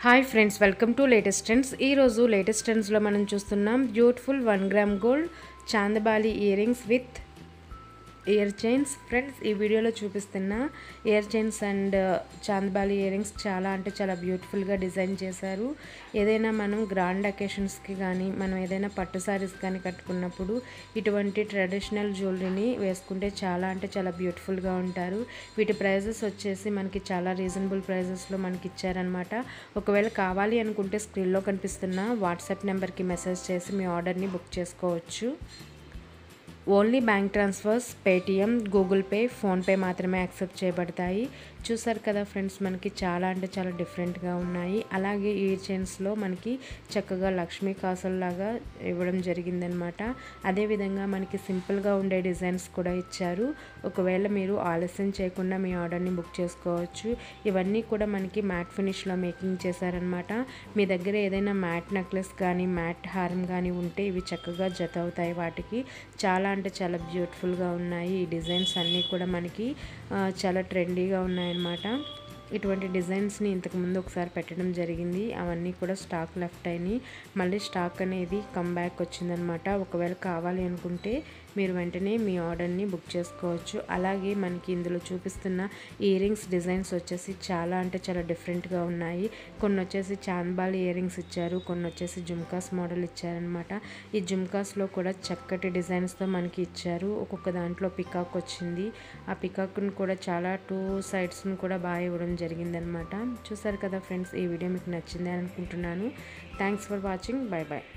hi friends welcome to latest trends ఈరోజు latest ట్రెండ్స్లో మనం చూస్తున్నాం beautiful one gram gold chandbali earrings with ear chains friends ఈ వీడియోలో చూపిస్తున్న ear chains and chandbali earrings చాలా అంటే చాలా బ్యూటిఫుల్గా డిజైన్ చేశారు ఏదైనా మనం గ్రాండ్ అకేషన్స్కి కానీ మనం ఏదైనా పట్టు సారీస్ కానీ కట్టుకున్నప్పుడు ఇటువంటి ట్రెడిషనల్ జ్యువెలరీని వేసుకుంటే చాలా అంటే చాలా బ్యూటిఫుల్గా ఉంటారు వీటి ప్రైజెస్ వచ్చేసి మనకి చాలా రీజనబుల్ ప్రైజెస్లో మనకి ఇచ్చారనమాట ఒకవేళ కావాలి అనుకుంటే స్క్రీన్లో కనిపిస్తున్న వాట్సాప్ నెంబర్కి మెసేజ్ చేసి మీ ఆర్డర్ని బుక్ చేసుకోవచ్చు only bank transfers Paytm Google Pay PhonePe మాత్రమే యాక్సెప్ట్ చేయబడతాయి చూసారు కదా ఫ్రెండ్స్ మనకి చాలా అంటే చాలా డిఫరెంట్గా ఉన్నాయి అలాగే ఇయర్ చైన్స్లో మనకి చక్కగా లక్ష్మీ కాసుల్లాగా ఇవ్వడం జరిగిందనమాట అదేవిధంగా మనకి సింపుల్గా ఉండే డిజైన్స్ కూడా ఇచ్చారు ఒకవేళ మీరు ఆలస్యం చేయకుండా మీ ఆర్డర్ని బుక్ చేసుకోవచ్చు ఇవన్నీ కూడా మనకి మ్యాట్ ఫినిష్లో మేకింగ్ చేశారనమాట మీ దగ్గర ఏదైనా మ్యాట్ నెక్లెస్ కానీ మ్యాట్ హారం కానీ ఉంటే ఇవి చక్కగా జత అవుతాయి వాటికి చాలా అంటే చాలా బ్యూటిఫుల్గా ఉన్నాయి ఈ డిజైన్స్ అన్నీ కూడా మనకి ఆ, చాలా ట్రెండీగా ఉన్నాయన్నమాట ఇటువంటి డిజైన్స్ని ఇంతకుముందు ఒకసారి పెట్టడం జరిగింది అవన్నీ కూడా స్టాక్ లెఫ్ట్ అయినాయి మళ్ళీ స్టాక్ అనేది కమ్ బ్యాక్ వచ్చిందనమాట ఒకవేళ కావాలి అనుకుంటే మీరు వెంటనే మీ ఆర్డర్ని బుక్ చేసుకోవచ్చు అలాగే మనకి ఇందులో చూపిస్తున్న ఇయర్ రింగ్స్ డిజైన్స్ వచ్చేసి చాలా అంటే చాలా డిఫరెంట్గా ఉన్నాయి కొన్ని వచ్చేసి చాంద్బాల్ ఇయర్ రింగ్స్ ఇచ్చారు కొన్ని వచ్చేసి జుమ్కాస్ మోడల్ ఇచ్చారనమాట ఈ జుమ్కాస్లో కూడా చక్కటి డిజైన్స్తో మనకి ఇచ్చారు ఒక్కొక్క దాంట్లో పికాక్ వచ్చింది ఆ పికాక్ని కూడా చాలా టూ సైడ్స్ని కూడా బాగా ఇవ్వడం జరిగిందనమాట చూసారు కదా ఫ్రెండ్స్ ఈ వీడియో మీకు నచ్చింది అని అనుకుంటున్నాను thanks for watching bye bye